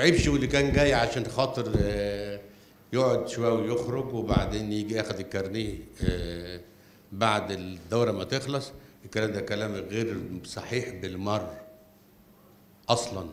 وعبش واللي كان جاي عشان خاطر آه، يقعد شويه ويخرج وبعدين يجي ياخد الكارنيه آه، بعد الدوره ما تخلص الكلام ده كلام غير صحيح بالمر اصلا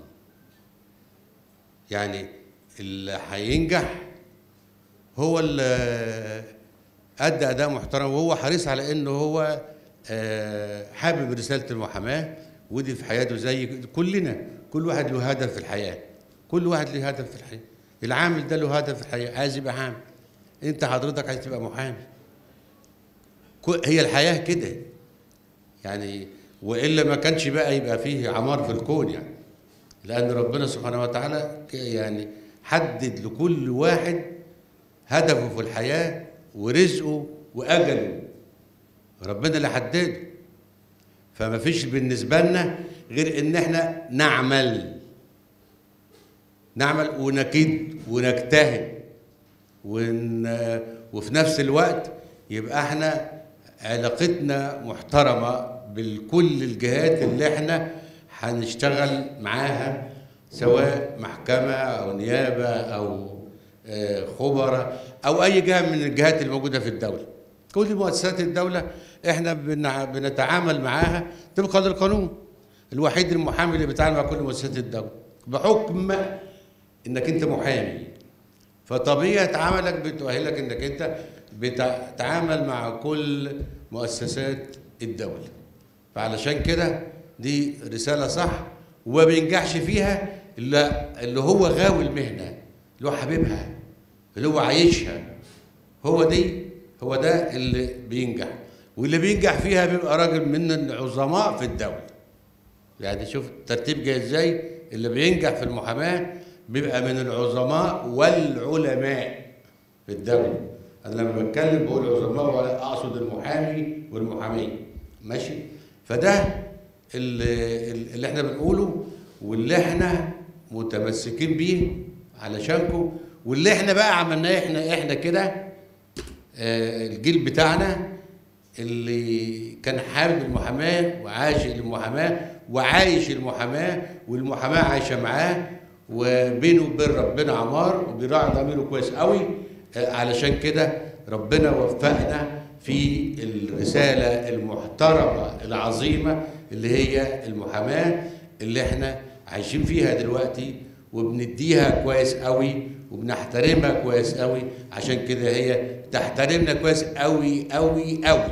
يعني اللي هينجح هو اللي ادى اداء محترم وهو حريص على انه هو آه، حابب رساله المحاماه ودي في حياته زي كلنا كل واحد له هدف في الحياه كل واحد له هدف في الحياه العامل ده له هدف في الحياه عايز يبقى عامل انت حضرتك عايز تبقى محامي كل- هي الحياه كده يعني والا ما كانش بقى يبقى فيه عمار في الكون يعني لان ربنا سبحانه وتعالى ك- يعني حدد لكل واحد هدفه في الحياه ورزقه واجله ربنا اللي حدده فما فيش بالنسبه لنا غير ان احنا نعمل نعمل ونكيد ونجتهد ون... وفي نفس الوقت يبقى احنا علاقتنا محترمه بكل الجهات اللي احنا هنشتغل معاها سواء محكمه او نيابه او آه، خبراء او اي جهه من الجهات الموجوده في الدوله كل مؤسسات الدوله احنا بنع- بنتعامل معاها طبقا للقانون الوحيد المحامي اللي بيتعامل مع كل مؤسسات الدوله بحكم انك انت محامي فطبيعه عملك بتؤهلك انك انت بتتعامل مع كل مؤسسات الدوله فعلشان كده دي رساله صح وما بينجحش فيها الا اللي هو غاوي المهنه اللي هو حبيبها اللي هو عايشها هو دي هو ده اللي بينجح واللي بينجح فيها بيبقى راجل من العظماء في الدوله يعني شوف الترتيب جاي ازاي اللي بينجح في المحاماه بيبقى من العظماء والعلماء في الدوله انا لما بتكلم بقول عظماء ولا اقصد المحامي والمحاميه ماشي فده اللي, اللي احنا بنقوله واللي احنا متمسكين بيه علشانكم واللي احنا بقى عملناه احنا احنا كده آه، الجيل بتاعنا اللي كان حابب المحاماه وعاشق المحاماه وعايش المحاماه والمحاماه عايشه معاه وبينه وبين ربنا عمار وبيراعي ضميره كويس قوي آه، علشان كده ربنا وفقنا في الرساله المحترمه العظيمه اللي هي المحاماه اللي احنا عايشين فيها دلوقتي وبنديها كويس قوي وبنحترمها كويس قوي عشان كده هي تحترمنا كويس قوي قوي قوي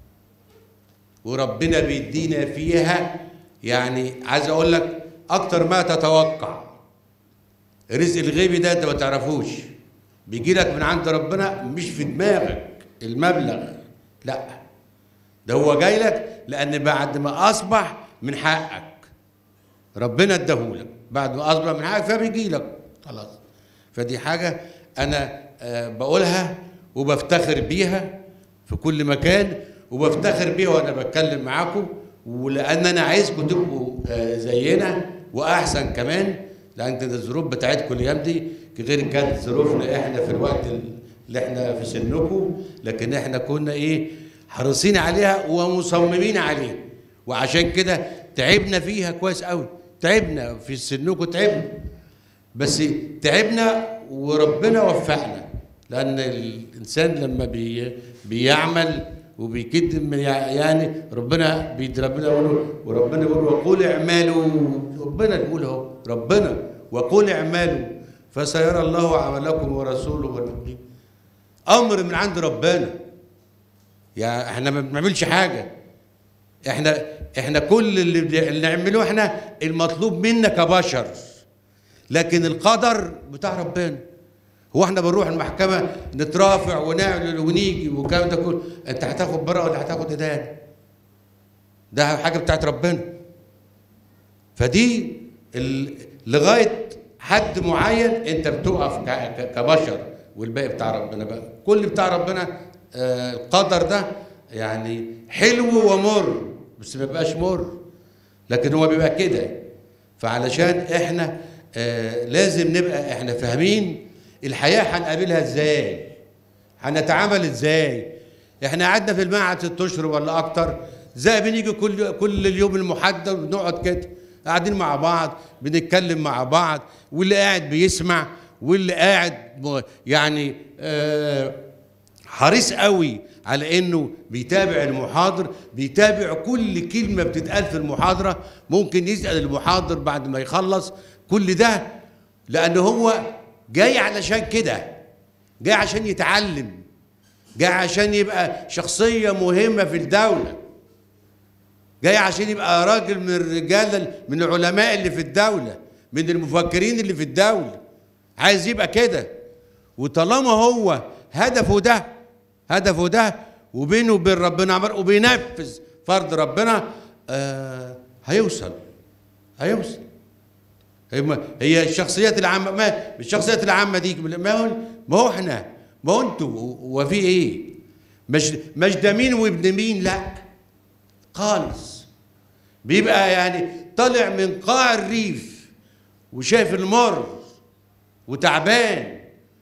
وربنا بيدينا فيها يعني عايز اقول لك اكتر ما تتوقع رزق الغيبي ده انت ما تعرفوش بيجي لك من عند ربنا مش في دماغك المبلغ لا ده هو جاي لك لان بعد ما اصبح من حقك ربنا اداهولك بعد ما اصبح من حقك فبيجي لك خلاص فدي حاجه انا آه، بقولها وبفتخر بيها في كل مكان وبفتخر بيها وانا بتكلم معاكم ولان انا عايزكم تبقوا آه، زينا واحسن كمان لان كده الظروف بتاعتكم الايام دي غير كانت ظروفنا احنا في الوقت اللي احنا في سنكم لكن احنا كنا ايه حريصين عليها ومصممين عليها وعشان كده تعبنا فيها كويس قوي تعبنا في سنكم تعبنا بس تعبنا وربنا وفقنا لان الانسان لما بي بيعمل وبيكد يعني ربنا بيد ربنا يقول وربنا يقول وقول اعملوا ربنا يقول اهو ربنا وقول اعملوا فسيرى الله عملكم ورسوله والمؤمنين امر من عند ربنا يعني احنا ما بنعملش حاجه احنا احنا كل اللي بن- اللي نعمله احنا المطلوب منا كبشر لكن القدر بتاع ربنا هو احنا بنروح المحكمه نترافع ونعمل ونيجي والكلام ده كله انت هتاخد براءه ولا هتاخد ادانه ده حاجه بتاعت ربنا فدي ال- لغايه حد معين انت بتقف ك- ك- كبشر والباقي بتاع ربنا بقى كل بتاع ربنا آه، القدر ده يعني حلو ومر بس ما بيبقاش مر لكن هو بيبقى كده فعلشان احنا آه لازم نبقى احنا فاهمين الحياه هنقابلها ازاي هنتعامل ازاي احنا قعدنا في المعهد ست اشهر ولا اكتر زي بنيجي كل كل اليوم المحدد ونقعد كده قاعدين مع بعض بنتكلم مع بعض واللي قاعد بيسمع واللي قاعد م- يعني آه حريص قوي على انه بيتابع المحاضر بيتابع كل كلمه بتتقال في المحاضره ممكن يسال المحاضر بعد ما يخلص كل ده لان هو جاي علشان كده جاي عشان يتعلم جاي عشان يبقى شخصيه مهمه في الدوله جاي عشان يبقى راجل من الرجال من العلماء اللي في الدوله من المفكرين اللي في الدوله عايز يبقى كده وطالما هو هدفه ده هدفه ده وبينه وبين ربنا عمل وبينفذ فرض ربنا آه هيوصل هيوصل هي هي الشخصيات العامة ما الشخصيات العامة دي ما هو ما هو احنا ما هو انتوا وفي ايه؟ مش مش ده مين وابن مين لا خالص بيبقى يعني طالع من قاع الريف وشايف المر وتعبان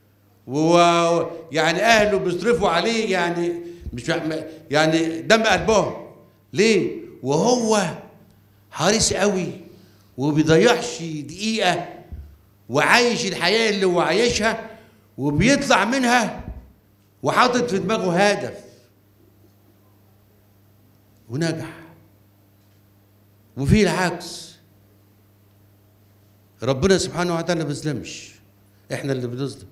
ويعني اهله بيصرفوا عليه يعني مش يعني دم قلبهم ليه وهو حريص قوي وبيضيعش دقيقه وعايش الحياه اللي هو عايشها وبيطلع منها وحاطط في دماغه هدف ونجح وفي العكس ربنا سبحانه وتعالى ما بيظلمش احنا اللي بنظلم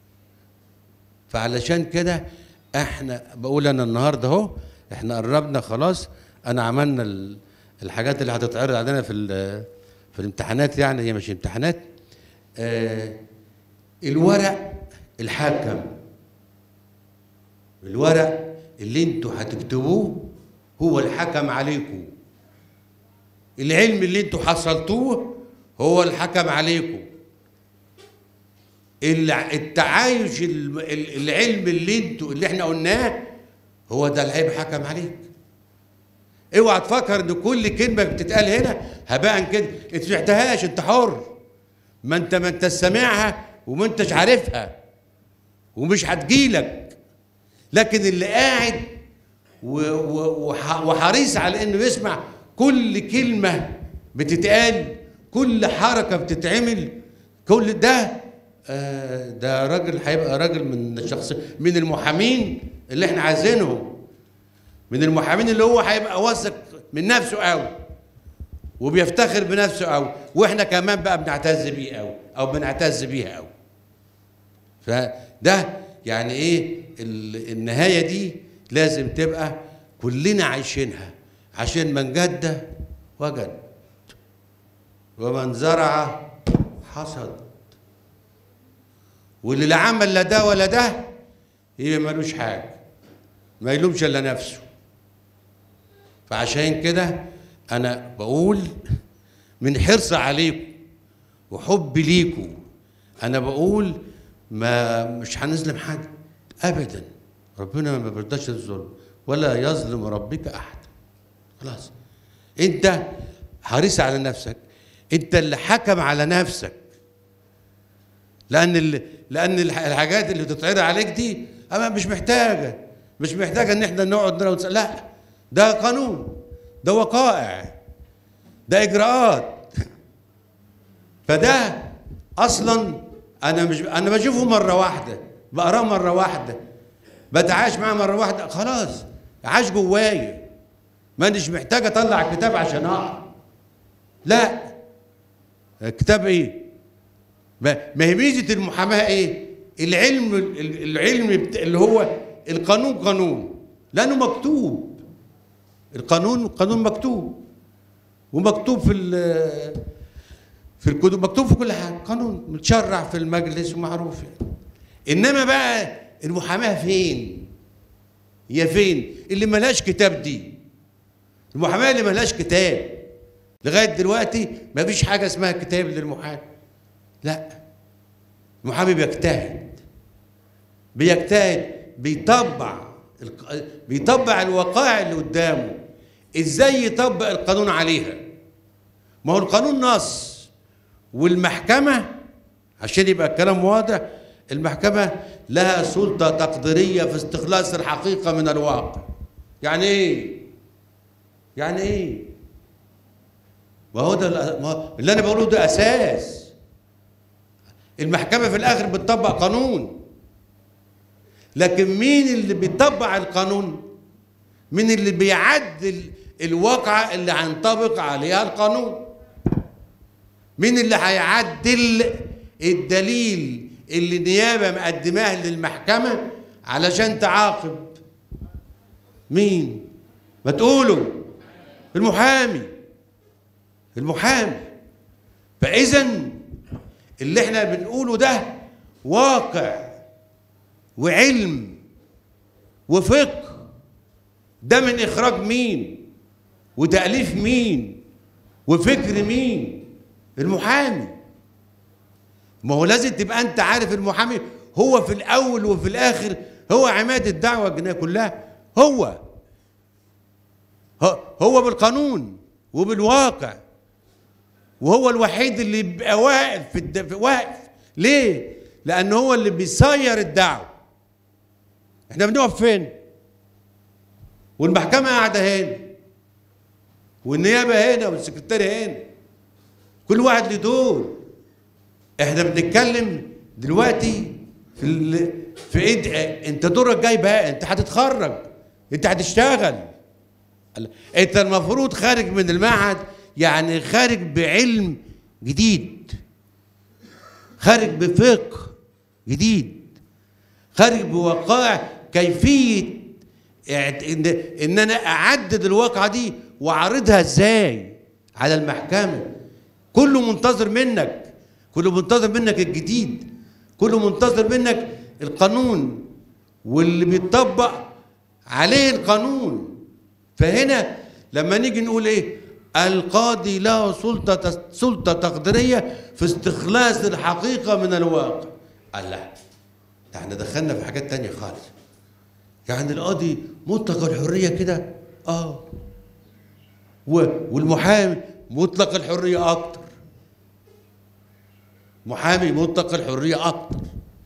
فعلشان كده احنا بقول انا النهارده اهو احنا قربنا خلاص انا عملنا ال- الحاجات اللي هتتعرض علينا في ال- في الامتحانات يعني هي مش امتحانات آه الورق الحاكم الورق اللي انتوا هتكتبوه هو الحكم عليكم العلم اللي انتوا حصلتوه هو الحكم عليكم الع- التعايش الم- ال- العلم اللي انتوا اللي احنا قلناه هو ده اللي هيبقى حكم عليك اوعى تفكر ان كل كلمه بتتقال هنا هباء كده انت سمعتهاش انت حر ما انت ما انت سامعها وما انتش عارفها ومش هتجيلك لكن اللي قاعد و- و- وح- وحريص على انه يسمع كل كلمه بتتقال كل حركه بتتعمل كل ده آه، ده راجل هيبقى راجل من الشخص من المحامين اللي احنا عايزينهم من المحامين اللي هو هيبقى واثق من نفسه قوي وبيفتخر بنفسه قوي واحنا كمان بقى بنعتز بيه قوي او بنعتز بيها قوي فده يعني ايه ال- النهايه دي لازم تبقى كلنا عايشينها عشان من جد وجد ومن زرع حصد واللي لا عمل لا ده ولا ده يبقى ملوش حاجه ما يلومش الا نفسه فعشان كده انا بقول من حرص عليكم وحبي ليكم انا بقول ما مش هنظلم حد ابدا ربنا ما بيرضاش الظلم ولا يظلم ربك احد خلاص انت حريص على نفسك انت اللي حكم على نفسك لان ال... لان الح- الحاجات اللي بتتعرض عليك دي اما مش محتاجه مش محتاجه ان احنا نقعد نرى ونسأل. لا ده قانون ده وقائع ده اجراءات فده اصلا انا مش انا بشوفه مره واحده بقراه مره واحده بتعايش معاه مره واحده خلاص عاش جوايا مانيش محتاج اطلع كتاب عشان اقرا لا كتاب ايه ما ما هي ميزه المحاماه ايه العلم ال- العلم بت- اللي هو القانون قانون لانه مكتوب القانون قانون مكتوب ومكتوب في ال- في الكتب مكتوب في كل حاجه قانون متشرع في المجلس ومعروف يعني. انما بقى المحاماه فين هي فين اللي ملهاش كتاب دي المحاماه اللي ملهاش كتاب لغايه دلوقتي ما فيش حاجه اسمها كتاب للمحامي لا المحامي بيجتهد بيجتهد بيطبع الق- بيطبع الوقائع اللي قدامه ازاي يطبق القانون عليها ما هو القانون نص والمحكمة عشان يبقى الكلام واضح المحكمة لها سلطة تقديرية في استخلاص الحقيقة من الواقع يعني ايه يعني ايه ما هو ده الأ- ما هو اللي انا بقوله ده اساس المحكمه في الاخر بتطبق قانون لكن مين اللي بيطبق القانون مين اللي بيعدل الواقعة اللي هينطبق عليها القانون مين اللي هيعدل الدليل اللي النيابة مقدماه للمحكمة علشان تعاقب مين ما تقولوا المحامي المحامي فإذا اللي احنا بنقوله ده واقع وعلم وفقه ده من إخراج مين وتأليف مين وفكر مين المحامي ما هو لازم تبقى انت عارف المحامي هو في الاول وفي الاخر هو عماد الدعوه الجنائيه كلها هو ه- هو بالقانون وبالواقع وهو الوحيد اللي يبقى واقف في الد... واقف ليه؟ لأن هو اللي بيصير الدعوة احنا بنقف فين؟ والمحكمة قاعدة هنا والنيابة هنا والسكرتاري هنا كل واحد له دور احنا بنتكلم دلوقتي في ال... في ايد انت دورك جاي بقى انت هتتخرج انت هتشتغل انت المفروض خارج من المعهد يعني خارج بعلم جديد خارج بفقه جديد خارج بوقائع كيفيه اعت- ان ان انا اعدد الواقعه دي واعرضها ازاي على المحكمه كله منتظر منك كله منتظر منك الجديد كله منتظر منك القانون واللي بيطبق عليه القانون فهنا لما نيجي نقول ايه القاضي له سلطة سلطة تقديرية في استخلاص الحقيقة من الواقع الله ده احنا دخلنا في حاجات تانية خالص يعني القاضي مطلق الحرية كده اه و- والمحامي مطلق الحرية أكتر محامي مطلق الحرية أكتر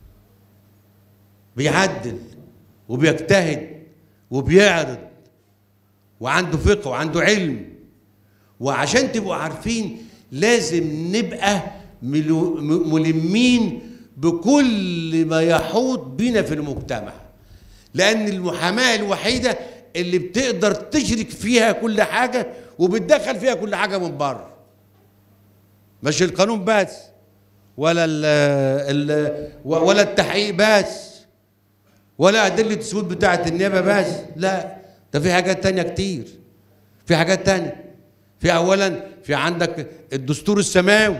بيعدل وبيجتهد وبيعرض وعنده فقه وعنده علم وعشان تبقوا عارفين لازم نبقى ملو- م- ملمين بكل ما يحوط بنا في المجتمع لأن المحاماة الوحيدة اللي بتقدر تشرك فيها كل حاجة وبتدخل فيها كل حاجة من بره مش القانون بس ولا ال ال ولا التحقيق بس ولا أدلة الثبوت بتاعة النيابة بس لا ده في حاجات تانية كتير في حاجات تانية في أولا في عندك الدستور السماوي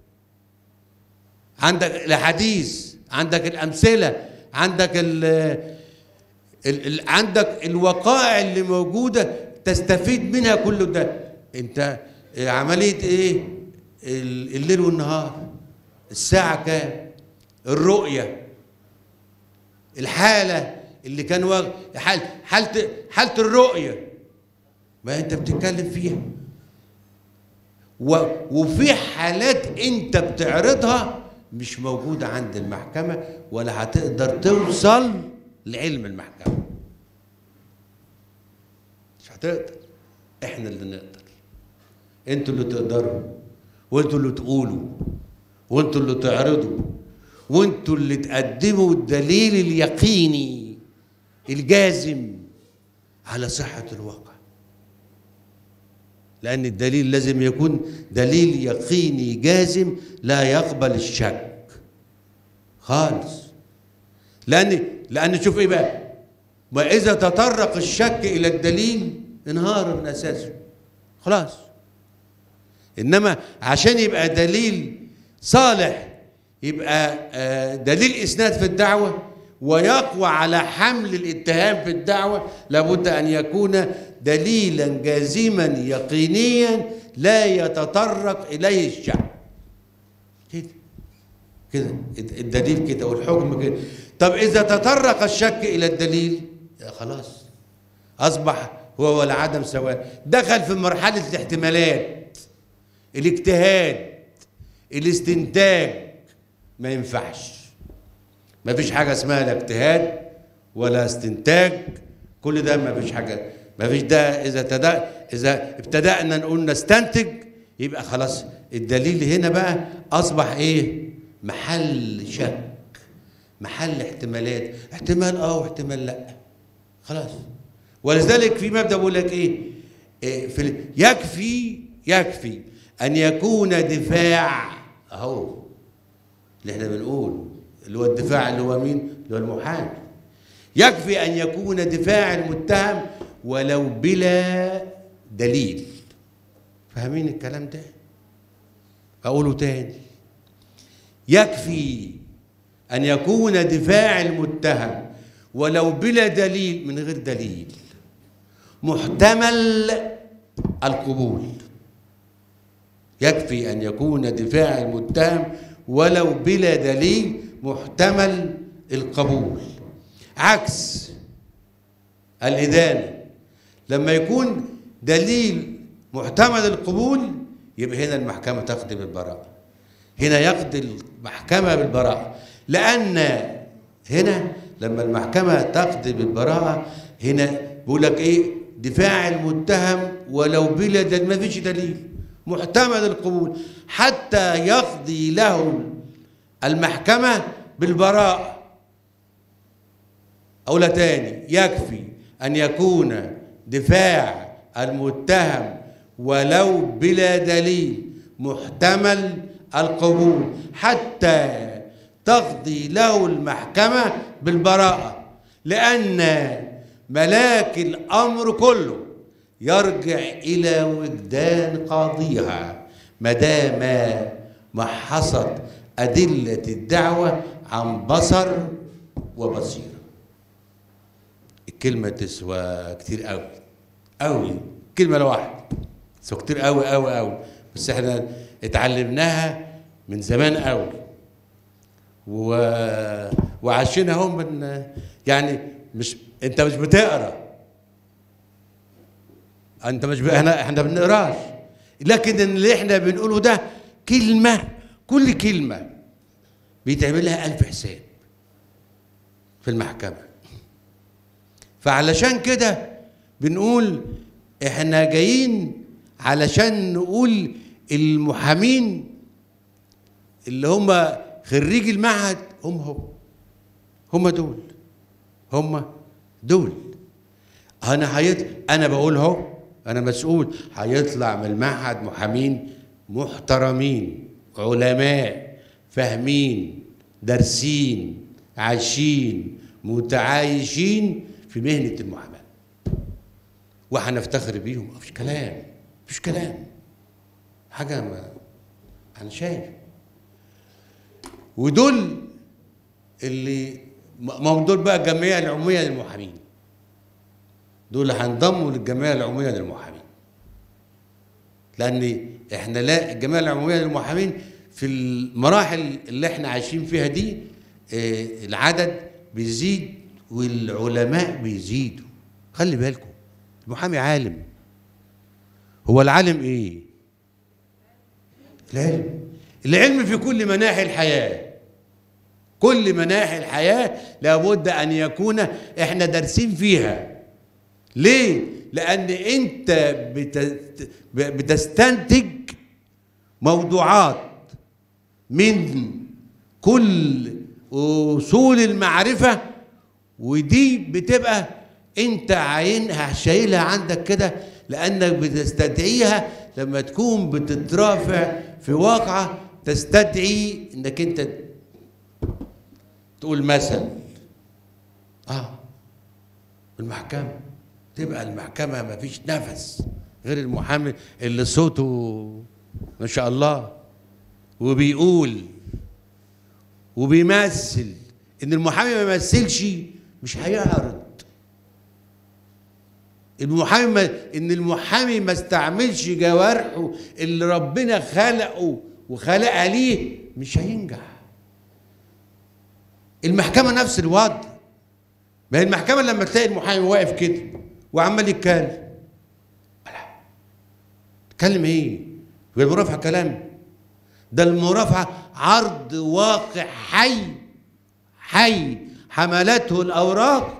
عندك الأحاديث عندك الأمثلة عندك ال ال ال عندك الوقائع اللي موجودة تستفيد منها كل ده انت عملية ايه ال- الليل والنهار الساعة كام الرؤية الحالة اللي كان واخد حال حالة حالة الرؤية ما انت بتتكلم فيها و وفي حالات انت بتعرضها مش موجودة عند المحكمة ولا هتقدر توصل لعلم المحكمة مش هتقدر احنا اللي نقدر انتوا اللي تقدروا وانتوا اللي تقولوا وانتوا اللي تعرضوا وانتوا اللي تقدموا الدليل اليقيني الجازم على صحة الواقع لأن الدليل لازم يكون دليل يقيني جازم لا يقبل الشك خالص لأن لأن شوف إيه بقى ما إذا تطرق الشك إلى الدليل انهار من أساسه خلاص إنما عشان يبقى دليل صالح يبقى آه، دليل إسناد في الدعوة ويقوى على حمل الاتهام في الدعوة لابد أن يكون دليلا جازما يقينيا لا يتطرق إليه الشك كده كده الدليل كده والحكم كده طب إذا تطرق الشك إلى الدليل يا خلاص أصبح هو والعدم سواء دخل في مرحلة الاحتمالات الاجتهاد الاستنتاج ما ينفعش ما فيش حاجة اسمها لا اجتهاد ولا استنتاج كل ده ما فيش حاجة ما فيش ده إذا تدا إذا ابتدأنا نقول نستنتج يبقى خلاص الدليل هنا بقى اصبح ايه محل شك محل احتمالات احتمال اه واحتمال لا خلاص ولذلك في مبدا بيقول لك ايه, إيه في ال- يكفي يكفي ان يكون دفاع اهو اللي احنا بنقول اللي هو الدفاع اللي هو مين اللي هو المحامي يكفي ان يكون دفاع المتهم ولو بلا دليل فاهمين الكلام ده اقوله تاني يكفي ان يكون دفاع المتهم ولو بلا دليل من غير دليل محتمل القبول يكفي ان يكون دفاع المتهم ولو بلا دليل محتمل القبول عكس الإدانة لما يكون دليل محتمل القبول يبقى هنا المحكمة تقضي بالبراءة هنا يقضي المحكمة بالبراءة لأن هنا لما المحكمة تقضي بالبراءة هنا بيقول لك إيه دفاع المتهم ولو بلا دليل ما فيش دليل محتمل القبول حتى يقضي له المحكمة بالبراءة أولى تاني يكفي أن يكون دفاع المتهم ولو بلا دليل محتمل القبول حتى تقضي له المحكمة بالبراءة لأن ملاك الأمر كله يرجع إلى وجدان قاضيها ما دام محصت أدلة الدعوة عن بصر وبصيرة الكلمة تسوى كتير قوي قوي كلمة لوحدها تسوى كتير قوي قوي قوي بس احنا اتعلمناها من زمان قوي و... وعشنا هم من يعني مش انت مش بتقرا انت مش ب... احنا احنا ما بنقراش لكن اللي احنا بنقوله ده كلمه كل كلمه بيتعمل لها ألف حساب في المحكمه فعلشان كده بنقول احنا جايين علشان نقول المحامين اللي هم خريج المعهد هم هم هم دول هم دول انا هيط... انا بقول اهو انا مسؤول هيطلع من المعهد محامين محترمين علماء فاهمين دارسين عايشين متعايشين في مهنه المحاماه وهنفتخر بيهم مفيش كلام مفيش كلام حاجه ما انا شايف ودول اللي ما هم دول بقى الجمعيه العموميه للمحامين دول هينضموا للجمعيه العموميه للمحامين لان احنا لا الجمعيه العموميه للمحامين في المراحل اللي احنا عايشين فيها دي اه العدد بيزيد والعلماء بيزيدوا خلي بالكم المحامي عالم هو العالم ايه العلم العلم في كل مناحي الحياه كل مناحي الحياه لابد ان يكون احنا دارسين فيها ليه لان انت بت- بتستنتج موضوعات من كل اصول المعرفه ودي بتبقى انت عينها شايلها عندك كده لانك بتستدعيها لما تكون بتترافع في واقعه تستدعي انك انت تقول مثل اه المحكمه تبقى المحكمه ما فيش نفس غير المحامي اللي صوته ما شاء الله وبيقول وبيمثل ان المحامي ما يمثلش مش هيعرض المحامي ما ان المحامي ما استعملش جوارحه اللي ربنا خلقه وخلقها ليه مش هينجح المحكمه نفس الوضع ما هي المحكمه لما تلاقي المحامي واقف كده وعمال يتكلم اتكلم ايه يبقى المرافعه كلام ده المرافعه عرض واقع حي حي حملته الاوراق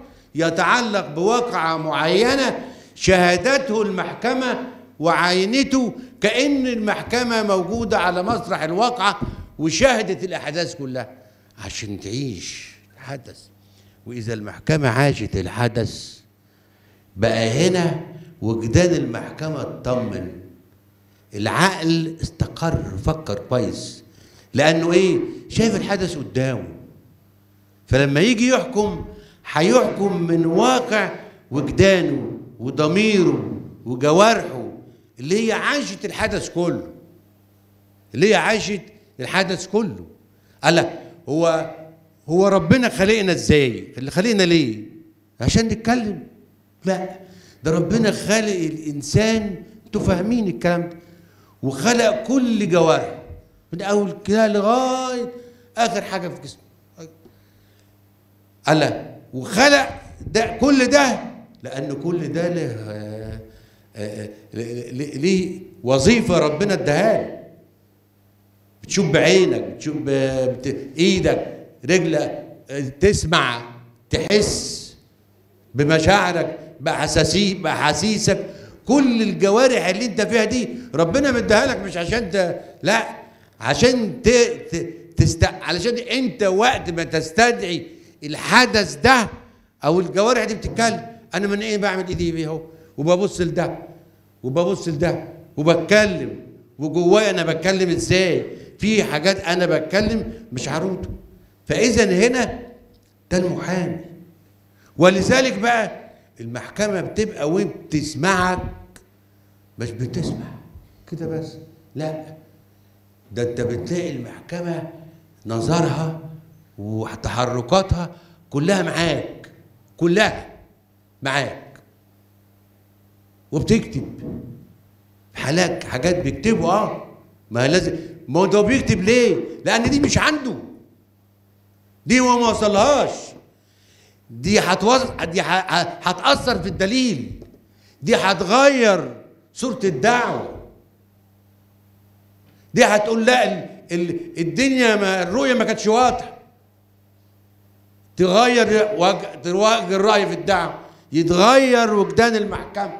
يتعلق بواقعه معينه شهدته المحكمه وعينته كأن المحكمة موجودة على مسرح الواقعة وشاهدت الأحداث كلها عشان تعيش الحدث وإذا المحكمة عاشت الحدث بقى هنا وجدان المحكمة اطمن العقل استقر فكر كويس لأنه إيه شايف الحدث قدامه فلما يجي يحكم هيحكم من واقع وجدانه وضميره وجوارحه اللي هي عاشت الحدث كله اللي هي عاشت الحدث كله قال لك هو هو ربنا خلقنا ازاي اللي خلقنا ليه عشان نتكلم لا ده ربنا خلق الانسان انتوا فاهمين الكلام ده وخلق كل جوارحه من اول كده لغايه اخر حاجه في جسمه قال لك وخلق ده كل ده لان كل ده له آه، آه، ل- ليه وظيفه ربنا اداها له بتشوف بعينك بتشوف ب- بت... ايدك رجلك آه، تسمع تحس بمشاعرك بأحاسيسك بأحاسيسك كل الجوارح اللي انت فيها دي ربنا مديها لك مش عشان ت... لا عشان ت... ت... تست... علشان انت وقت ما تستدعي الحدث ده او الجوارح دي بتتكلم انا من ايه بعمل ايدي بيه اهو وببص لده وببص لده وبتكلم وجوايا انا بتكلم ازاي في حاجات انا بتكلم مش هرد فاذا هنا ده المحامي ولذلك بقى المحكمة بتبقى وانت بتسمعك مش بتسمع كده بس لا ده انت بتلاقي المحكمة نظرها وتحركاتها كلها معاك كلها معاك وبتكتب حالات حاجات بيكتبوا اه ما لازم ما هو ده بيكتب ليه؟ لأن دي مش عنده دي هو ما وصلهاش دي هتوصل دي ه- ه- هتأثر في الدليل دي هتغير صورة الدعوة دي هتقول لا ال- ال- الدنيا ما الرؤية ما كانتش واضحة تغير وج- تغير الرأي في الدعوة يتغير وجدان المحكمة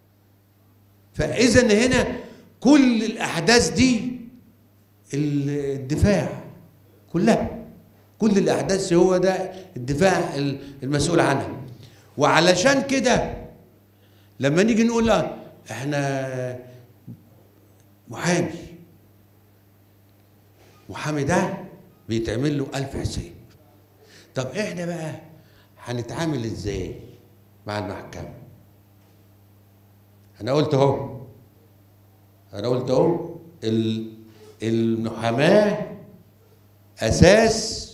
فإذا هنا كل الأحداث دي الدفاع كلها كل الأحداث هو ده الدفاع المسؤول عنها وعلشان كده لما نيجي نقول لا احنا محامي محامي ده بيتعمل له ألف حساب طب احنا بقى هنتعامل ازاي مع المحكمة انا قلت اهو انا قلت اهو ال- المحاماة اساس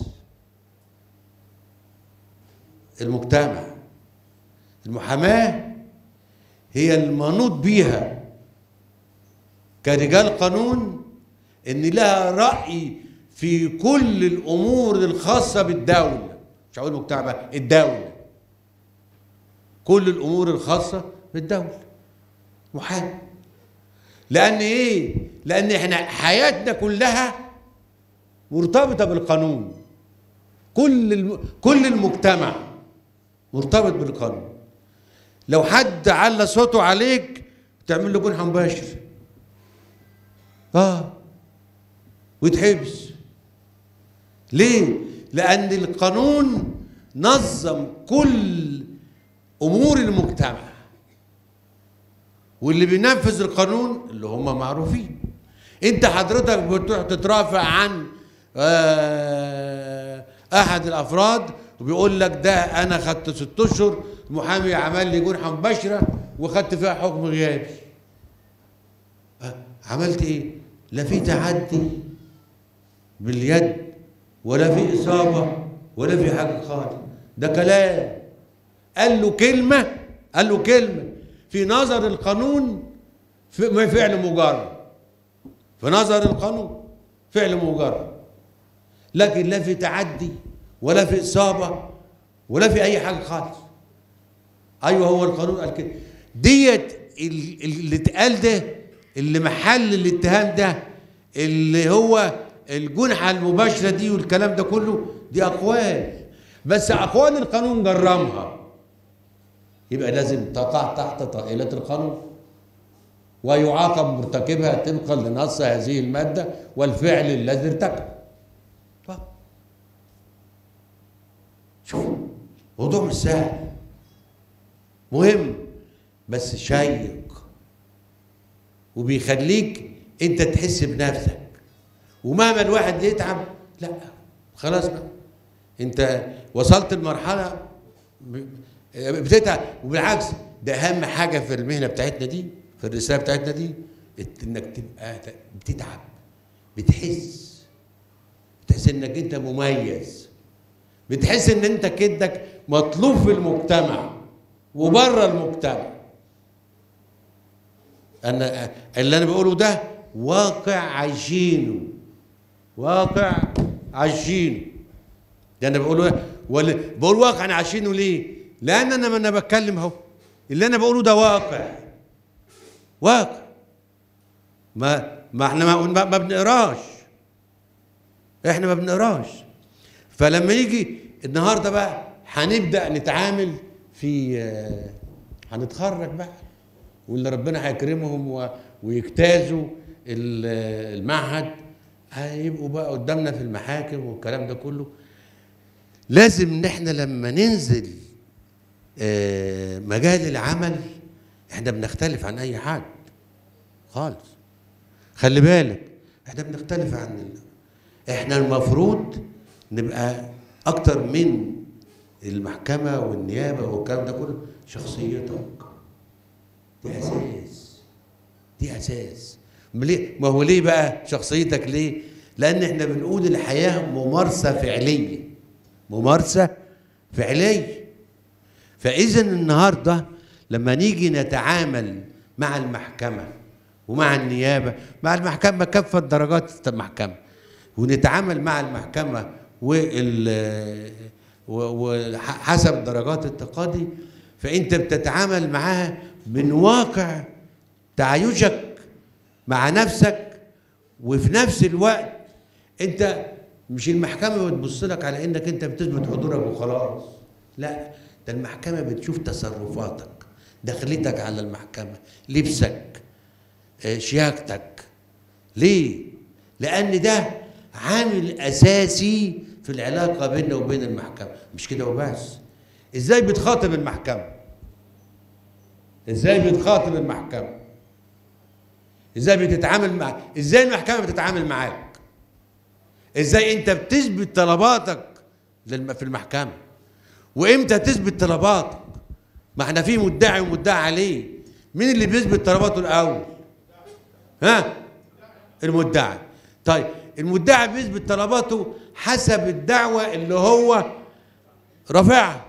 المجتمع المحاماة هي المنوط بيها كرجال قانون ان لها رأي في كل الامور الخاصة بالدولة مش هقول المجتمع بقى الدولة كل الامور الخاصة بالدولة محامي لان ايه لان احنا حياتنا كلها مرتبطة بالقانون كل الم... كل المجتمع مرتبط بالقانون لو حد على صوته عليك تعمل له جنح مباشر اه ويتحبس ليه لان القانون نظم كل امور المجتمع واللي بينفذ القانون اللي هم معروفين انت حضرتك بتروح تترافع عن آه، احد الافراد وبيقول لك ده انا خدت ست اشهر المحامي عمل لي جنحه مباشره وخدت فيها حكم غيابي آه، عملت ايه لا في تعدي باليد ولا في اصابه ولا في حاجه خالص ده كلام قال له كلمه قال له كلمه في نظر القانون في- فعل مجرد في نظر القانون فعل مجرد لكن لا في تعدي ولا في إصابة ولا في أي حاجة خالص أيوه هو القانون قال كده ديت ال- ال- اللي اتقال ده اللي محل الاتهام ده اللي هو الجنحة المباشرة دي والكلام ده كله دي أقوال بس أقوال القانون جرمها يبقى لازم تقع تحت طائلة القانون ويعاقب مرتكبها طبقا لنص هذه المادة والفعل الذي ارتكب طب. شوف موضوع مش سهل مهم بس شيق وبيخليك انت تحس بنفسك ومهما الواحد يتعب لا خلاص بقى انت وصلت لمرحله ب- بتتعب وبالعكس ده اهم حاجه في المهنه بتاعتنا دي في الرساله بتاعتنا دي ات- انك تبقى ت- بتتعب بتحس بتحس انك انت مميز بتحس ان انت كدك مطلوب في المجتمع وبره المجتمع انا اللي انا بقوله ده واقع عايشينه واقع عايشينه ده انا بقوله ولا بقول واقع انا عايشينه ليه؟ لان انا ما انا بتكلم اهو اللي انا بقوله ده واقع واقع ما ما احنا ما, ما, ما بنقراش احنا ما بنقراش فلما يجي النهارده بقى هنبدا نتعامل في آه، هنتخرج بقى واللي ربنا هيكرمهم و- ويجتازوا ال- المعهد هيبقوا بقى قدامنا في المحاكم والكلام ده كله لازم ان احنا لما ننزل آه، مجال العمل احنا بنختلف عن اي حد خالص خلي بالك احنا بنختلف عن ال- احنا المفروض نبقى اكتر من المحكمة والنيابة والكلام ده كله شخصيتك دي اساس دي اساس ما ليه- ما هو ليه بقى شخصيتك ليه لان احنا بنقول الحياة ممارسة فعلية ممارسة فعلية فاذا النهارده لما نيجي نتعامل مع المحكمه ومع النيابه مع المحكمه كافه درجات المحكمه ونتعامل مع المحكمه وال وحسب درجات التقاضي فانت بتتعامل معاها من واقع تعايشك مع نفسك وفي نفس الوقت انت مش المحكمه بتبص لك على انك انت بتثبت حضورك وخلاص لا ده المحكمه بتشوف تصرفاتك دخلتك على المحكمه لبسك آه، شياكتك ليه لان ده عامل اساسي في العلاقه بيننا وبين المحكمه مش كده وبس ازاي بتخاطب المحكمه ازاي بتخاطب المحكمه ازاي بتتعامل مع ازاي المحكمه بتتعامل معاك ازاي انت بتثبت طلباتك للم- في المحكمه وامتى تثبت طلباتك ما احنا في مدعي ومدعي عليه مين اللي بيثبت طلباته الاول ها المدعي طيب المدعي بيثبت طلباته حسب الدعوه اللي هو رافعها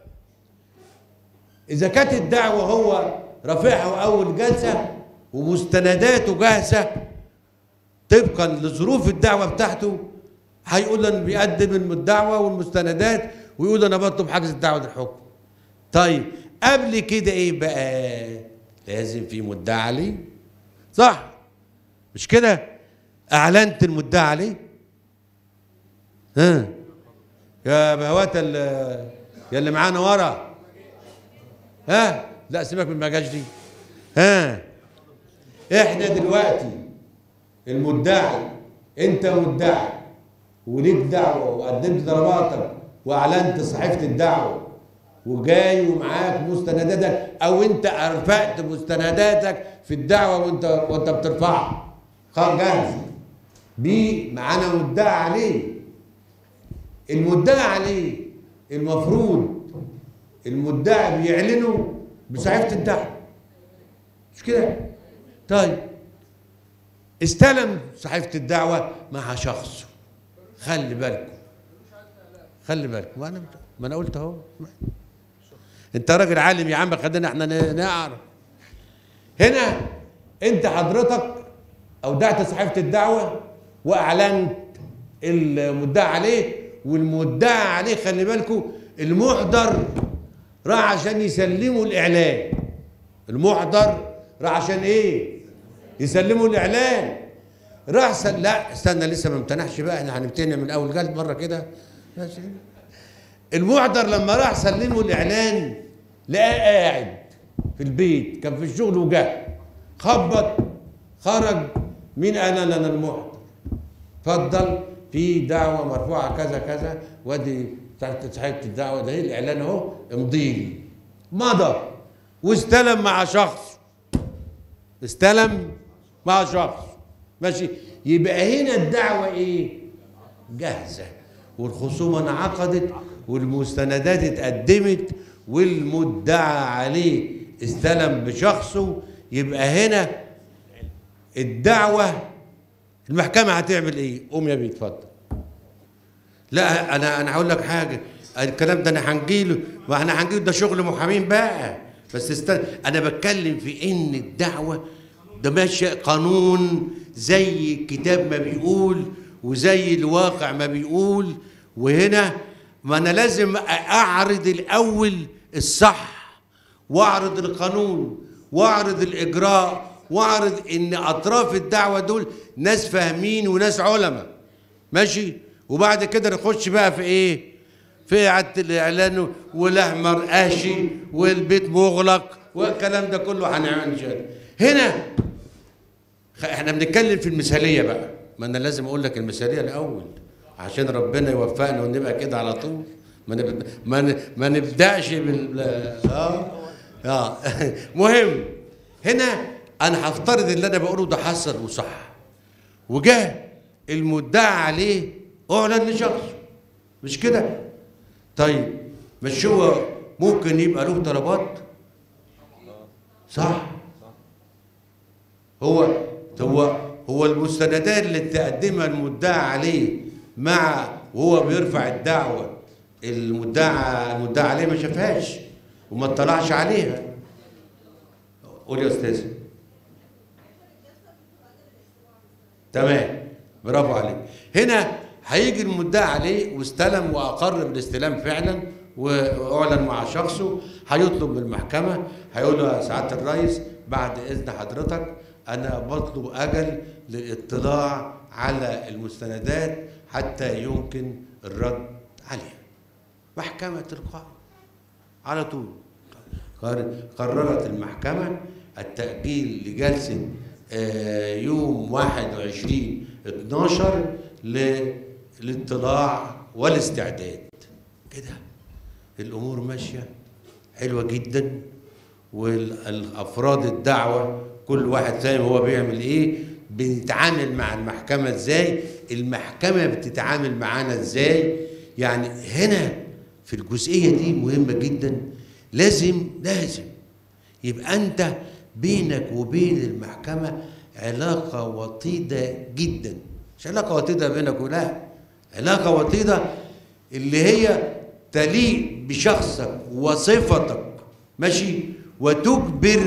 اذا كانت الدعوه هو رافعها اول جلسه ومستنداته جاهزه طبقا لظروف الدعوه بتاعته هيقول انه بيقدم الدعوه والمستندات ويقول انا بطلب حجز الدعوه للحكم طيب قبل كده ايه بقى لازم في مدعي عليه صح مش كده اعلنت المدعي عليه ها يا بهوات ال- يا اللي معانا ورا ها لا سيبك من المجاش دي ها احنا دلوقتي المدعي انت مدعي وليك دعوه وقدمت طلباتك واعلنت صحيفه الدعوه وجاي ومعاك مستنداتك او انت ارفقت مستنداتك في الدعوه وانت وانت بترفعها خلاص جاهز دي معانا مدعي عليه المدعي عليه المفروض المدعي بيعلنه بصحيفه الدعوه مش كده طيب استلم صحيفه الدعوه مع شخصه خلي بالكم خلي بالكم وانا ما انا قلت اهو انت راجل عالم يا عم خلينا احنا ن- نعرف هنا انت حضرتك اودعت صحيفه الدعوه واعلنت المدعى عليه والمدعى عليه خلي بالكم المحضر راح عشان يسلموا الاعلان المحضر راح عشان ايه يسلموا الاعلان راح سل... لا استنى لسه ما امتنحش بقى احنا هنبتدي من اول جلد مره كده ماشي المحضر لما راح سلمه الاعلان لقاه قاعد في البيت كان في الشغل وجه خبط خرج مين قال انا المحضر اتفضل في دعوه مرفوعه كذا كذا وادي تحت صحيفه الدعوه ده الاعلان اهو امضي لي مضى واستلم مع شخص استلم مع شخص ماشي يبقى هنا الدعوه ايه جاهزه والخصومه انعقدت والمستندات اتقدمت والمدعى عليه استلم بشخصه يبقى هنا الدعوه المحكمه هتعمل ايه قوم يا بيه اتفضل لا انا انا هقول لك حاجه الكلام ده انا هنجيله ما احنا هنجيله ده شغل محامين بقى بس استنى انا بتكلم في ان الدعوه ده ماشي قانون زي الكتاب ما بيقول وزي الواقع ما بيقول وهنا ما انا لازم اعرض الاول الصح واعرض القانون واعرض الاجراء واعرض ان اطراف الدعوه دول ناس فاهمين وناس علماء ماشي وبعد كده نخش بقى في ايه في اعاده الاعلان والاحمر قاشي والبيت مغلق والكلام ده كله هنعمل شغل. هنا خ- احنا بنتكلم في المثاليه بقى ما انا لازم اقول لك المثاليه الاول عشان ربنا يوفقنا ونبقى كده على طول ما نب... ما, ن... ما نبداش بال اه اه مهم هنا انا هفترض اللي انا بقوله ده حصل وصح وجاء المدعى عليه اعلن لشخصه مش كده طيب مش هو ممكن يبقى له طلبات صح هو هو هو المستندات اللي تقدمها المدعى عليه مع وهو بيرفع الدعوه المدعى المدعى عليه ما شافهاش وما اطلعش عليها قول يا استاذ تمام برافو عليك هنا هيجي المدعي عليه واستلم واقر بالاستلام فعلا واعلن مع شخصه هيطلب من المحكمه هيقول له يا سعاده الرئيس بعد اذن حضرتك انا بطلب اجل للاطلاع على المستندات حتى يمكن الرد عليها محكمه تلقائي على طول قر- قررت المحكمة التأجيل لجلسة آه، يوم 21 12 للاطلاع والاستعداد كده الأمور ماشية حلوة جدا والأفراد الدعوة كل واحد فاهم هو بيعمل إيه بنتعامل مع المحكمة إزاي المحكمة بتتعامل معانا إزاي يعني هنا في الجزئية دي مهمة جدا لازم لازم يبقى أنت بينك وبين المحكمة علاقة وطيدة جدا مش علاقة وطيدة بينك ولا علاقة وطيدة اللي هي تليق بشخصك وصفتك ماشي وتجبر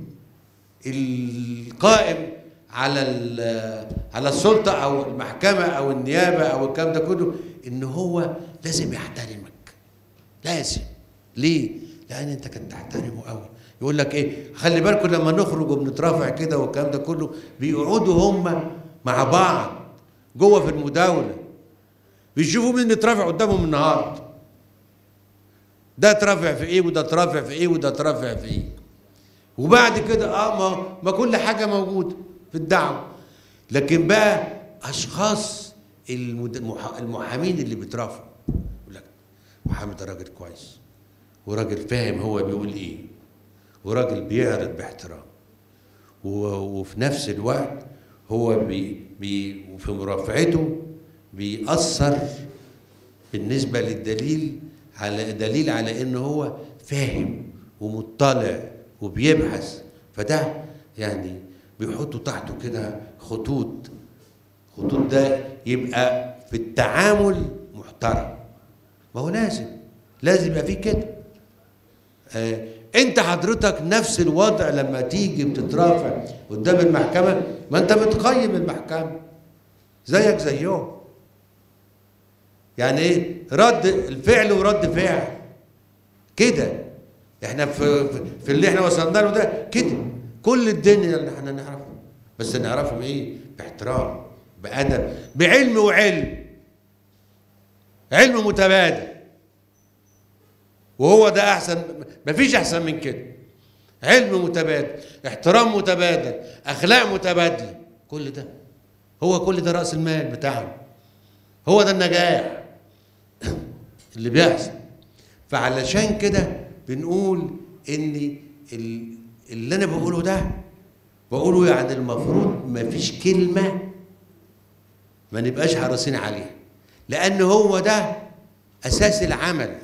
القائم على ال- على السلطه او المحكمه او النيابه او الكلام ده كله ان هو لازم يحترمك لازم ليه؟ لان انت كنت تحترمه قوي يقول لك ايه خلي بالكم لما نخرج وبنترافع كده والكلام ده كله بيقعدوا هم مع بعض جوه في المداوله بيشوفوا مين اترافع قدامهم النهارده ده اترافع في ايه وده اترافع في ايه وده اترافع في ايه وبعد كده اه ما, ما كل حاجه موجوده في الدعوه لكن بقى اشخاص المد- المح- المحامين اللي بيترافعوا يقول لك محامي ده راجل كويس وراجل فاهم هو بيقول ايه وراجل بيعرض باحترام و- وفي نفس الوقت هو بي بي في مرافعته بيأثر بالنسبة للدليل على دليل على ان هو فاهم ومطلع وبيبحث فده يعني بيحطوا تحته كده خطوط خطوط ده يبقى في التعامل محترم ما هو لازم لازم يبقى فيه كده آه انت حضرتك نفس الوضع لما تيجي بتترافع قدام المحكمه ما انت بتقيم المحكمه زيك زيهم يعني ايه رد الفعل ورد فعل كده احنا في في- في اللي احنا وصلنا له ده كده كل الدنيا اللي احنا نعرفه بس نعرفهم ايه باحترام بادب بعلم وعلم علم متبادل وهو ده احسن مفيش احسن من كده علم متبادل احترام متبادل اخلاق متبادله كل ده هو كل ده راس المال بتاعنا هو ده النجاح اللي بيحصل فعلشان كده بنقول ان ال- اللي انا بقوله ده بقوله يعني المفروض ما فيش كلمه ما نبقاش حريصين عليها لان هو ده اساس العمل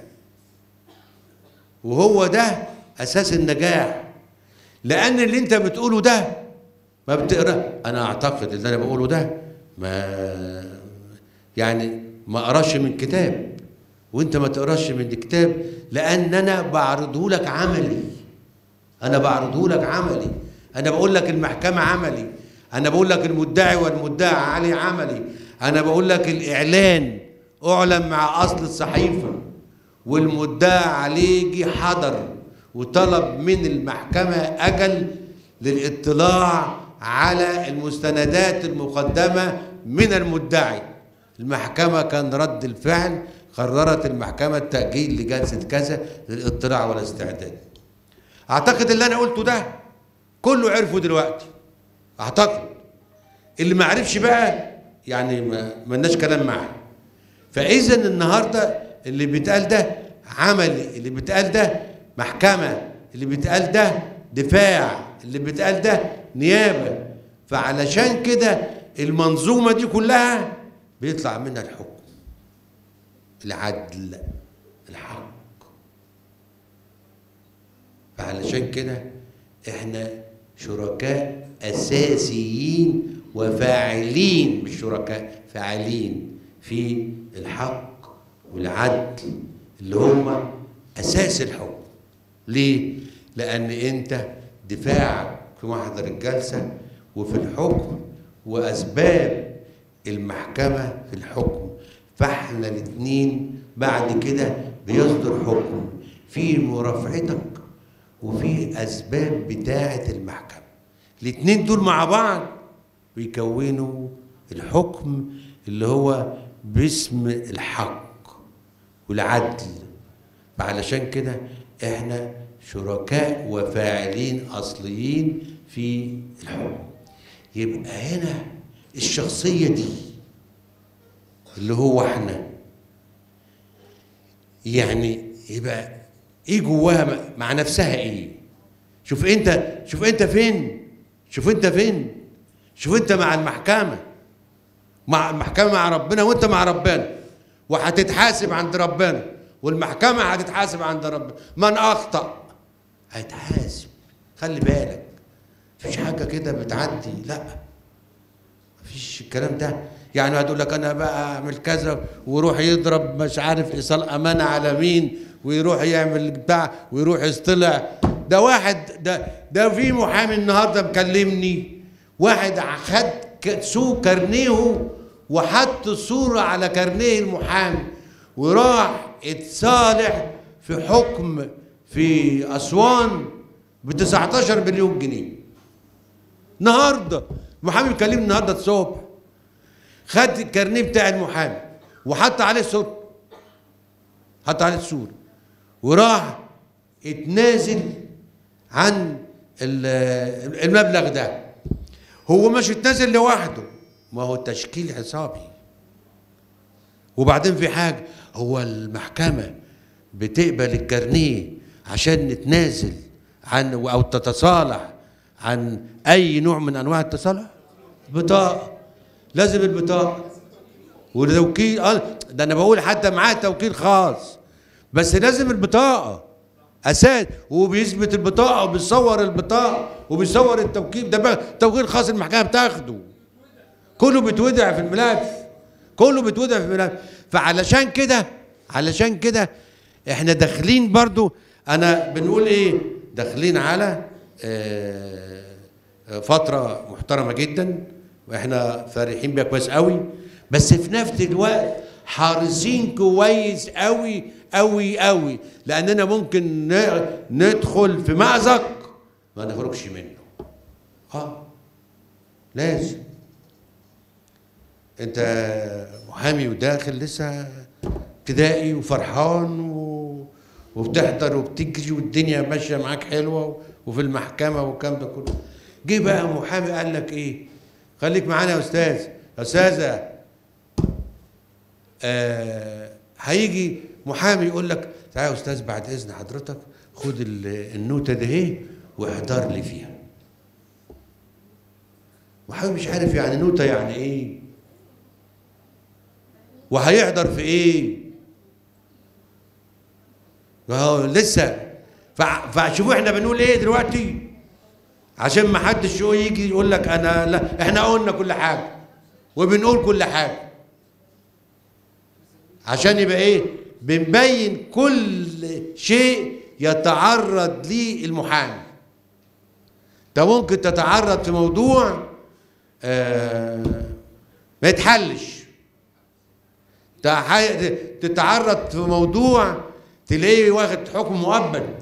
وهو ده اساس النجاح لان اللي انت بتقوله ده ما بتقرا انا اعتقد اللي انا بقوله ده ما يعني ما اقراش من كتاب وانت ما تقراش من كتاب لان انا بعرضه لك عملي انا بعرضه لك عملي انا بقول لك المحكمه عملي انا بقول لك المدعي والمدعى عليه عملي انا بقول لك الاعلان اعلن مع اصل الصحيفه والمدعى عليه جه حضر وطلب من المحكمه اجل للاطلاع على المستندات المقدمه من المدعي المحكمه كان رد الفعل قررت المحكمه التاجيل لجلسه كذا للاطلاع والاستعداد اعتقد اللي انا قلته ده كله عرفه دلوقتي اعتقد اللي ما عرفش بقى يعني ما ملناش كلام معاه فاذا النهارده اللي بيتقال ده عملي اللي بيتقال ده محكمه اللي بيتقال ده دفاع اللي بيتقال ده نيابه فعلشان كده المنظومه دي كلها بيطلع منها الحكم العدل الحق فعلشان كده احنا شركاء اساسيين وفاعلين مش شركاء فاعلين في الحق والعدل اللي هم اساس الحكم ليه لان انت دفاعك في محضر الجلسه وفي الحكم واسباب المحكمه في الحكم فاحنا الاثنين بعد كده بيصدر حكم في مرافعتك وفي اسباب بتاعه المحكمه الاثنين دول مع بعض بيكونوا الحكم اللي هو باسم الحق والعدل فعلشان كده احنا شركاء وفاعلين اصليين في الحكم يبقى هنا الشخصيه دي اللي هو احنا يعني يبقى ايه جواها مع نفسها ايه شوف انت شوف انت فين شوف انت فين شوف انت مع المحكمه مع المحكمه مع ربنا وانت مع ربنا وهتتحاسب عند ربنا والمحكمه هتتحاسب عند ربنا من اخطا هيتحاسب خلي بالك مفيش حاجه كده بتعدي لا مفيش الكلام ده يعني هتقول لك انا بقى اعمل كذا ويروح يضرب مش عارف ايصال امانه على مين ويروح يعمل بتاع ويروح يصطلع ده واحد ده ده في محامي النهارده مكلمني واحد خد ك- سو كارنيه وحط صوره على كارنيه المحامي وراح اتصالح في حكم في اسوان ب 19 مليون جنيه النهارده محامي مكلمني النهارده الصبح خد الكارنيه بتاع المحامي وحط عليه صورة حط عليه الصورة وراح اتنازل عن ال- المبلغ ده هو مش اتنازل لوحده ما هو تشكيل حسابي وبعدين في حاجة هو المحكمة بتقبل الكارنيه عشان نتنازل عن أو تتصالح عن أي نوع من أنواع التصالح بطاقة لازم البطاقة والتوكيل اه ده انا بقول حتى معاه توكيل خاص بس لازم البطاقه اساس وبيثبت البطاقه وبيصور البطاقه وبيصور التوكيل ده بقى توكيل خاص المحكمه بتاخده كله بيتودع في الملف كله بيتودع في الملف فعلشان كده علشان كده احنا داخلين برضو انا بنقول ايه داخلين على آه، آه، فتره محترمه جدا واحنا فرحين بيها كويس قوي بس في نفس الوقت حارسين كويس قوي قوي قوي لاننا ممكن ن- ندخل في مأزق ما نخرجش منه اه لازم انت محامي وداخل لسه ابتدائي وفرحان و... وبتحضر وبتجري والدنيا ماشيه معاك حلوه وفي المحكمه والكلام ده كله جه بقى محامي قال لك ايه خليك معانا يا استاذ يا استاذه آه هيجي محامي يقول لك تعالى يا استاذ بعد اذن حضرتك خد ال- النوته دي اهي واحضر لي فيها محامي مش عارف يعني نوته يعني ايه وهيحضر في ايه ما هو لسه فع- فشوفوا احنا بنقول ايه دلوقتي عشان ما حدش هو يجي يقول لك انا لا احنا قلنا كل حاجه وبنقول كل حاجه عشان يبقى ايه بنبين كل شيء يتعرض ليه المحامي انت ممكن تتعرض في موضوع آه ما يتحلش تح- تتعرض في موضوع تلاقيه واخد حكم مؤبد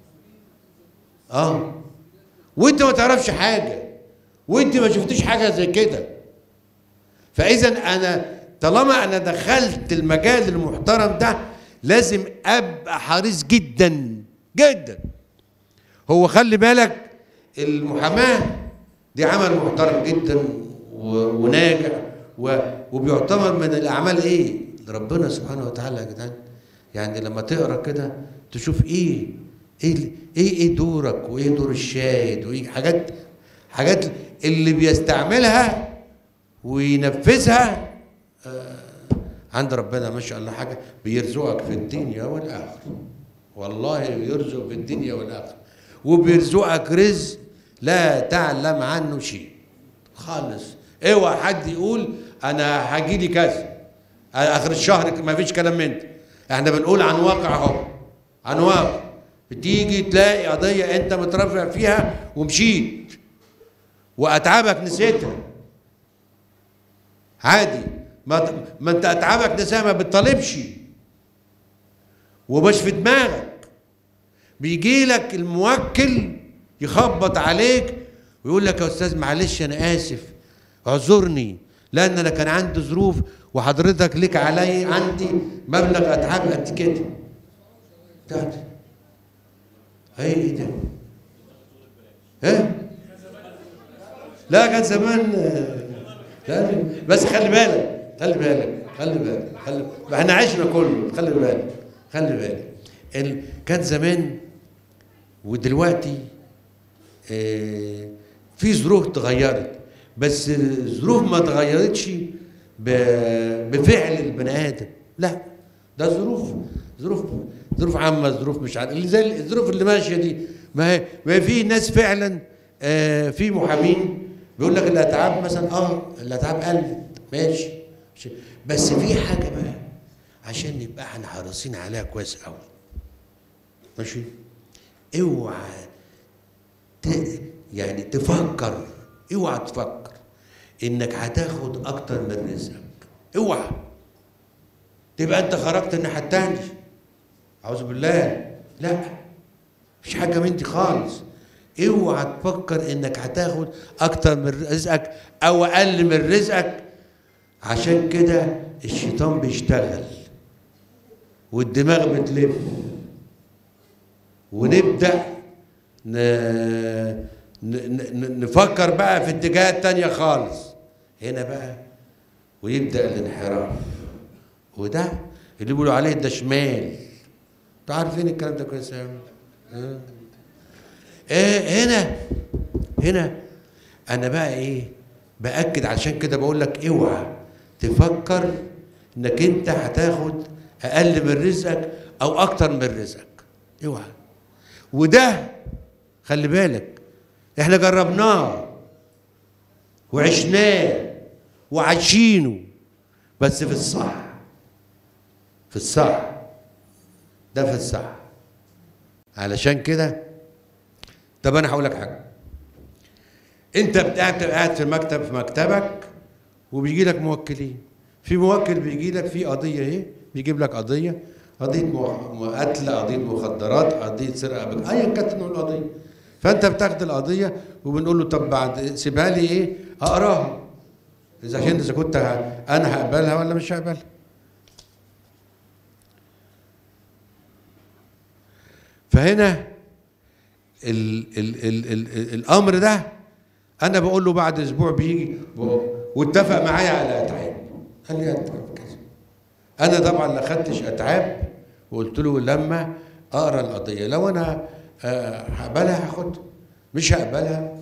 اه وانت ما تعرفش حاجه وانت ما شفتيش حاجه زي كده فاذا انا طالما انا دخلت المجال المحترم ده لازم ابقى حريص جدا جدا هو خلي بالك المحاماه دي عمل محترم جدا و- وناجح و- وبيعتبر من الاعمال ايه ربنا سبحانه وتعالى يا جدعان يعني لما تقرا كده تشوف ايه ايه ايه ايه دورك وايه دور الشاهد وايه حاجات حاجات اللي بيستعملها وينفذها آه، عند ربنا ما شاء الله حاجه بيرزقك في الدنيا والاخره والله بيرزق في الدنيا والاخره وبيرزقك رزق لا تعلم عنه شيء خالص اوعى حد يقول انا هاجي لي كذا اخر الشهر ما فيش كلام من ده احنا بنقول عن واقع اهو عن واقع بتيجي تلاقي قضيه انت مترفع فيها ومشيت واتعابك نسيتها عادي ما ما انت اتعابك نسيتها ما بتطالبش ومش في دماغك بيجي لك الموكل يخبط عليك ويقول لك يا استاذ معلش انا اسف اعذرني لان انا كان عندي ظروف وحضرتك لك علي عندي مبلغ اتعاب قد كده بتاعتي ايه ايه ده ها لا كان زمان لا بس خلي بالك خلي بالك خلي بالك خلي احنا عشنا كله خلي بالك خلي بالك ال... كان زمان ودلوقتي آه في ظروف اتغيرت بس الظروف ما اتغيرتش ب- بفعل البني ادم لا ده ظروف ظروف ظروف عامه ظروف مش عارف اللي زي الظروف اللي ماشيه دي ما هي ما هي في ناس فعلا آه في محامين بيقول لك الاتعاب مثلا اه الاتعاب قلت ماشي ماشي. بس في حاجه بقى عشان نبقى احنا حريصين عليها كويس قوي ماشي اوعى ت... يعني تفكر اوعى تفكر انك هتاخد اكتر من رزقك اوعى تبقى انت خرجت الناحيه التانية اعوذ بالله لا مفيش حاجه من دي خالص اوعى تفكر انك هتاخد اكتر من رزقك او اقل من رزقك عشان كده الشيطان بيشتغل والدماغ بتلف ونبدا ن... ن... ن... نفكر بقى في اتجاهات تانية خالص هنا بقى ويبدا الانحراف وده اللي بيقولوا عليه ده شمال انتوا عارفين الكلام ده كويس قوي اه إيه هنا هنا انا بقى ايه باكد عشان كده بقول لك اوعى تفكر انك انت هتاخد اقل من رزقك او اكتر من رزقك اوعى وده خلي بالك احنا جربناه وعشناه وعايشينه بس في الصح في الصح ده في الصح علشان كده طب انا هقول لك حاجه انت قاعد قاعد في مكتب في مكتبك وبيجي لك موكلين في موكل بيجي لك في قضيه اهي بيجيب لك قضيه قضيه مو- قتل قضيه مخدرات قضيه سرقه بك ايا كانت نوع القضيه فانت بتاخد القضيه وبنقول له طب بعد سيبها لي ايه اقراها اذا عشان اذا كنت ه- انا هقبلها ولا مش هقبلها فهنا ال ال ال ال ال الامر ده انا بقول له بعد اسبوع بيجي واتفق معايا على اتعاب قال لي اتعاب كذا انا طبعا ما خدتش اتعاب وقلت له لما اقرا القضيه لو انا آه، هقبلها هاخدها مش هقبلها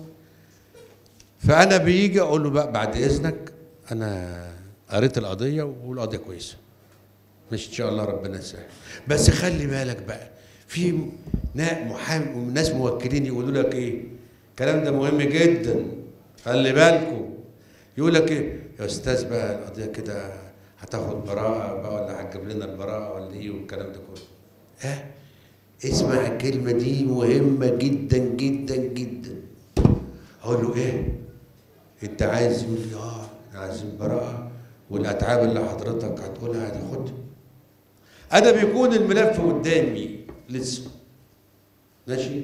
فانا بيجي اقول له بقى بعد اذنك انا قريت القضيه والقضيه كويسه مش ان شاء الله ربنا يسهل بس خلي بالك بقى في نا- محامي وناس موكلين يقولوا لك ايه الكلام ده مهم جدا خلي بالكم يقول لك ايه يا استاذ بقى القضيه كده هتاخد براءه بقى ولا هتجيب لنا البراءه ولا ايه والكلام ده كله ها اسمع الكلمه دي مهمه جدا جدا جدا اقول له ايه انت عايز يقول لي اه احنا عايزين براءه والاتعاب اللي حضرتك هتقولها هتاخدها انا بيكون الملف قدامي لسه ماشي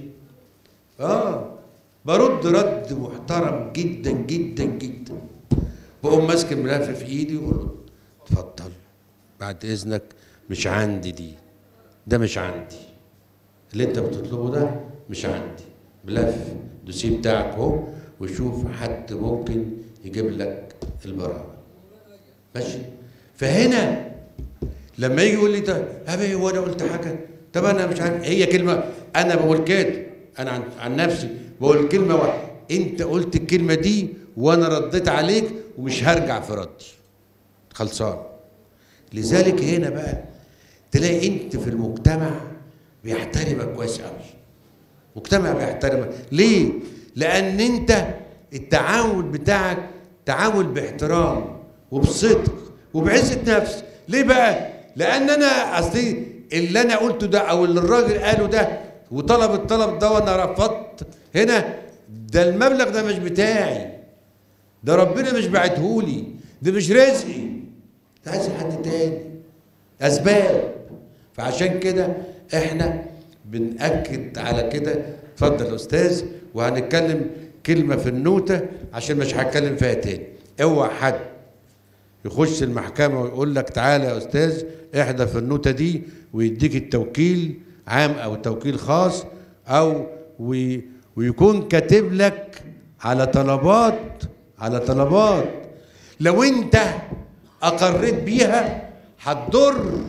اه برد رد محترم جدا جدا جدا بقوم ماسك الملف في ايدي واقول له اتفضل بعد اذنك مش عندي دي ده مش عندي اللي انت بتطلبه ده مش عندي ملف دوسيه بتاعك اهو وشوف حد ممكن يجيب لك البراءه ماشي فهنا لما يجي يقول لي ده ابي وانا قلت حاجه طب انا مش عارف هي كلمه انا بقول كده انا عن, عن نفسي بقول كلمه واحده انت قلت الكلمه دي وانا رديت عليك ومش هرجع في ردي خلصان لذلك هنا بقى تلاقي انت في المجتمع بيحترمك كويس قوي مجتمع بيحترمك ليه لان انت التعامل بتاعك تعامل باحترام وبصدق وبعزه نفس ليه بقى لان انا اصلي اللي انا قلته ده او اللي الراجل قاله ده وطلب الطلب ده وانا رفضت هنا ده المبلغ ده مش بتاعي ده ربنا مش باعتهولي ده مش رزقي ده عايز حد تاني اسباب فعشان كده احنا بنأكد على كده اتفضل يا استاذ وهنتكلم كلمه في النوته عشان مش هتكلم فيها تاني اوعى حد يخش المحكمه ويقول لك تعالى يا استاذ احضر في النوته دي ويديك التوكيل عام او توكيل خاص او وي ويكون كاتب لك على طلبات على طلبات لو انت اقريت بيها هتضر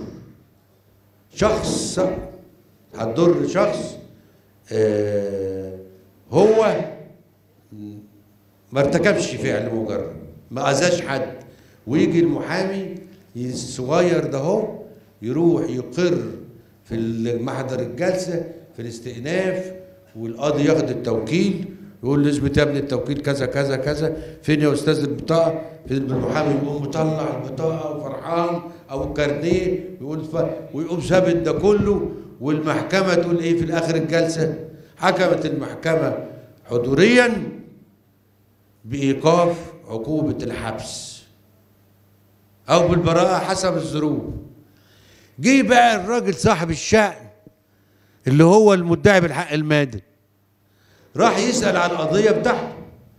شخص هتضر شخص آه هو ما ارتكبش فعل مجرد ما اذاش حد ويجي المحامي الصغير ده هو يروح يقر في محضر الجلسه في الاستئناف والقاضي ياخد التوكيل يقول له اثبت يا ابني التوكيل كذا كذا كذا فين يا استاذ البطاقه فين المحامي يقوم مطلع البطاقه وفرحان او الكارنيه يقول ف... ويقوم ثابت ده كله والمحكمه تقول ايه في الاخر الجلسه حكمت المحكمه حضوريا بايقاف عقوبه الحبس او بالبراءه حسب الظروف جه بقى الراجل صاحب الشأن اللي هو المدعي بالحق المادي راح يسأل عن القضية بتاعته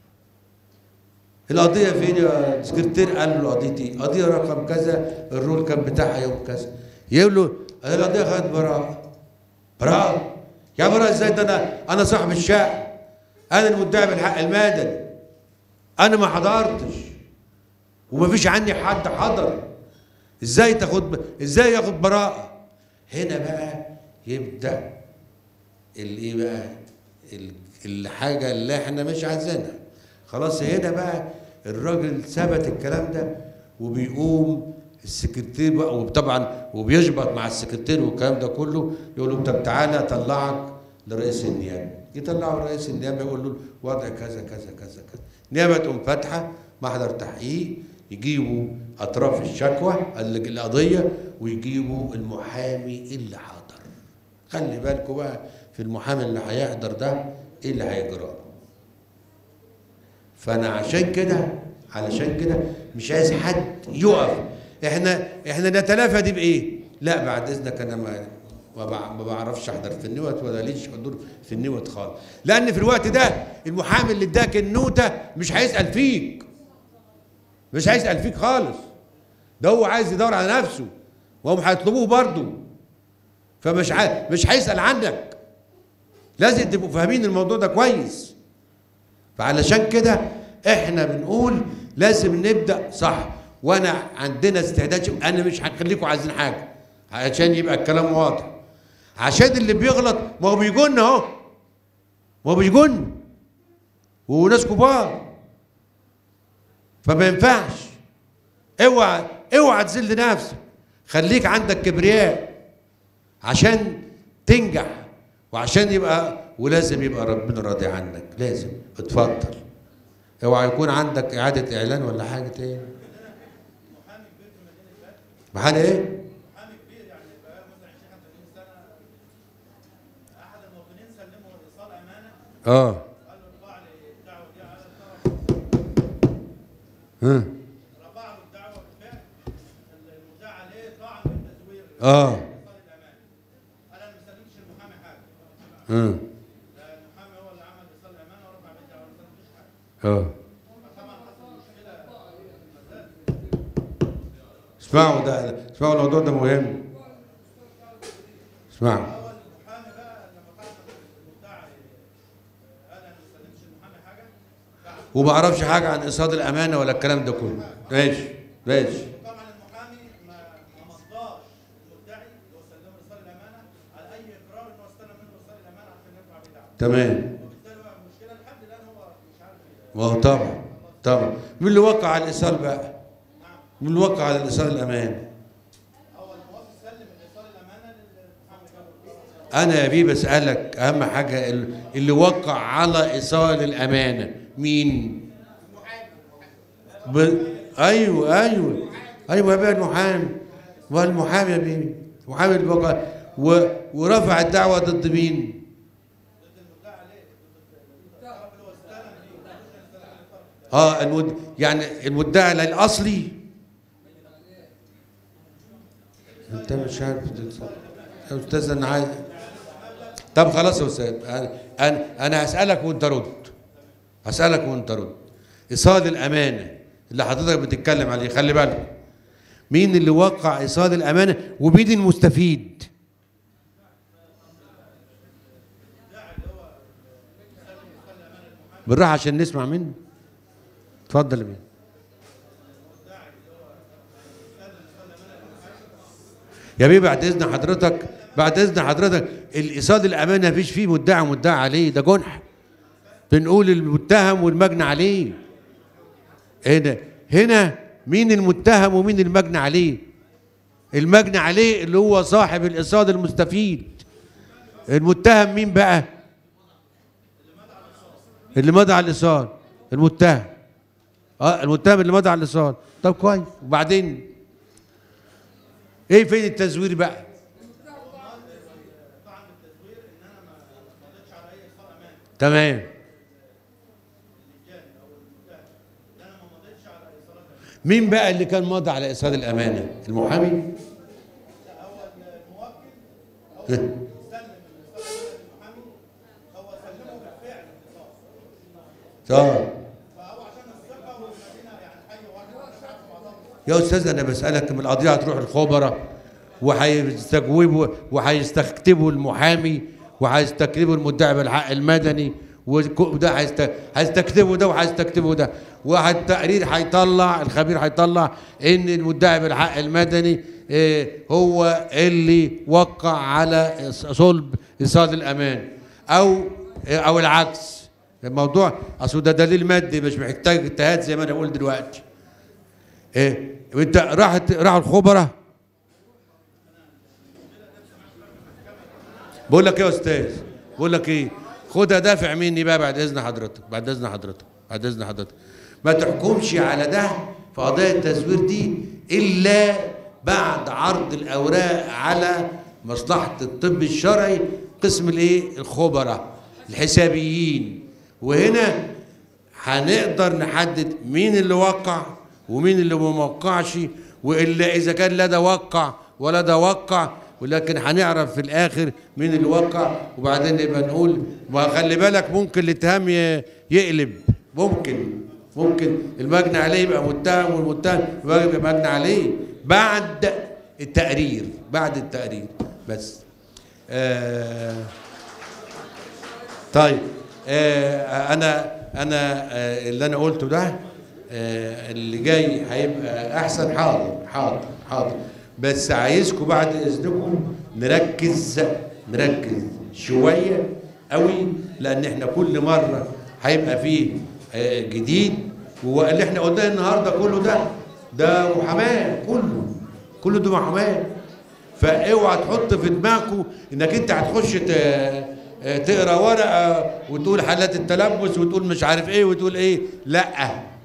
القضية فين يا سكرتير قال له القضية دي قضية رقم كذا الرول كان بتاعها يوم كذا يقول له أنا القضية خدت براءة براءة يا براءة ازاي ده انا انا صاحب الشأن انا المدعي بالحق المدني انا ما حضرتش ومفيش عني حد حضر ازاي تاخد ب... ازاي ياخد براءة هنا بقى يبدأ الايه بقى ال- الحاجة اللي احنا مش عايزينها خلاص هنا بقى الراجل ثبت الكلام ده وبيقوم السكرتير بقى وطبعا وبيشبط مع السكرتير والكلام ده كله يقول له طب تعالى اطلعك لرئيس النيابه يطلعه رئيس النيابه يقول له وضع كذا كذا كذا كذا النيابه تقوم فاتحه محضر تحقيق يجيبوا اطراف الشكوى ال- القضيه ويجيبوا المحامي اللي حاضر خلي بالكم بقى في المحامي اللي هيحضر ده ايه اللي هيجرى له. فانا عشان كده علشان كده مش عايز حد يقف احنا احنا نتلافى دي بايه لا بعد اذنك انا ما ما بع- ما بعرفش احضر في النوت ولا ليش حضور في النوت خالص لان في الوقت ده المحامي اللي اداك النوته مش هيسال فيك مش هيسال فيك خالص ده هو عايز يدور على نفسه وهم هيطلبوه برضه فمش ع... مش هيسال عنك لازم تبقوا فاهمين الموضوع ده كويس فعلشان كده احنا بنقول لازم نبدا صح وانا عندنا استعداد شوف، انا مش هخليكم عايزين حاجه عشان يبقى الكلام واضح عشان اللي بيغلط ما هو بيجن اهو ما هو بيجن وناس كبار فما ينفعش اوعى اوعى تذل نفسك خليك عندك كبرياء عشان تنجح وعشان يبقى ولازم يبقى ربنا راضي عنك لازم اتفضل اوعى يكون عندك اعاده اعلان ولا حاجه تاني محل ايه محامي كبير يعني بقى مثلا 20 85 سنه احد المواطنين سلمه ايصال امانه اه قال له ارفع لي الدعوه دي على الطرف ها رفع له الدعوه بالفعل المدعى عليه طعن بالتزوير اه ايصال الامانه انا ما سلمتش المحامي حاجه ها ده المحامي هو اللي عمل ايصال الامانه ورفع بيه الدعوه ما سلمتش حاجه اه فطبعا حصل مشكله اسمعوا ده اسمعوا الموضوع ده مهم اسمعوا هو المحامي بقى لما طلب المدعي قال انا ما سلمتش المحامي حاجه بعد وما اعرفش حاجه عن ايصال الامانه ولا الكلام ده كله ماشي ماشي طبعا المحامي ما ما مضاش المدعي اللي هو سلمه ايصال الامانه على اي اقرار انه استلم منه ايصال الامانه عشان يرفع بيه دعوه تمام وبالتالي بقى المشكله لحد الان هو مش عارف ي- ما هو طبعا طبعا مين اللي وقع على الايصال بقى مين اللي وقع على الايصال الامان هو الموظف سلم ايصال الامانه للمحامي جابر انا يا بيه بسالك اهم حاجه ال- اللي وقع على ايصال الامانه مين ب... ايوه ايوه ايوه يا بيه المحامي ما المحامي يا بيه المحامي اللي وقع و... ورفع الدعوه ضد مين اه المد... يعني المدعي الاصلي انت مش عارف تتصرف. يا استاذ انا عايز طب خلاص يا استاذ انا انا انا هسالك وانت رد هسالك وانت رد ايصال الامانه اللي حضرتك بتتكلم عليه خلي بالك مين اللي وقع ايصال الامانه ومين المستفيد بالراحه عشان نسمع منه اتفضل يا بيه يا بيه بعد اذن حضرتك بعد اذن حضرتك الايصال الامانه مفيش فيه مدعي ومدعي عليه ده جنح بنقول المتهم والمجني عليه هنا هنا مين المتهم ومين المجني عليه المجني عليه اللي هو صاحب الايصال المستفيد المتهم مين بقى اللي مضى على الايصال المتهم اه المتهم اللي مضى على الايصال طب كويس وبعدين ايه فين التزوير بقى تمام مين بقى اللي كان ماضي على ايصال الامانه المحامي هو الموكل سلم الايصال للمحامي هو سلمه بالفعل الايصال اه فهو عشان الثقه والمدينه يعني حي واحد مش عارف بعضهم يا استاذ انا بسالك من القضيه هتروح الخبراء وهيستجوبوا وهيستكتبوا المحامي وهيستكتبوا المدعي بالحق المدني وده هيست- هيستكتبوا ده وهيستكتبوا ده والتقرير هيطلع الخبير هيطلع ان المدعي بالحق المدني إيه، هو اللي وقع على صلب ايصال الامان او او العكس الموضوع اصل ده دليل مادي مش محتاج اجتهاد زي ما انا بقول دلوقتي ايه وانت راحت راحوا الخبراء بقول لك ايه يا استاذ بقول لك ايه خدها دافع مني بقى بعد اذن حضرتك بعد اذن حضرتك بعد اذن حضرتك ما تحكمش على ده في قضايا التزوير دي الا بعد عرض الاوراق على مصلحه الطب الشرعي قسم الايه الخبراء الحسابيين وهنا هنقدر نحدد مين اللي وقع ومين اللي ما وقعش والا اذا كان لا ده وقع ولا ده وقع ولكن هنعرف في الاخر مين اللي وقع وبعدين نبقى نقول وخلي بالك ممكن الاتهام ي- يقلب ممكن ممكن المجني عليه يبقى متهم والمتهم يبقى مجني عليه بعد التقرير بعد التقرير بس آه طيب آه انا انا آه اللي انا قلته ده آه اللي جاي هيبقى احسن حاضر حاضر حاضر بس عايزكم بعد اذنكم نركز نركز شويه قوي لان احنا كل مره هيبقى فيه آه جديد واللي احنا قلناه النهارده كله ده ده محاماه كله كله ده محاماه فاوعى تحط في دماغكم انك انت هتخش ت- تقرا ورقه وتقول حالات التلبس وتقول مش عارف ايه وتقول ايه لا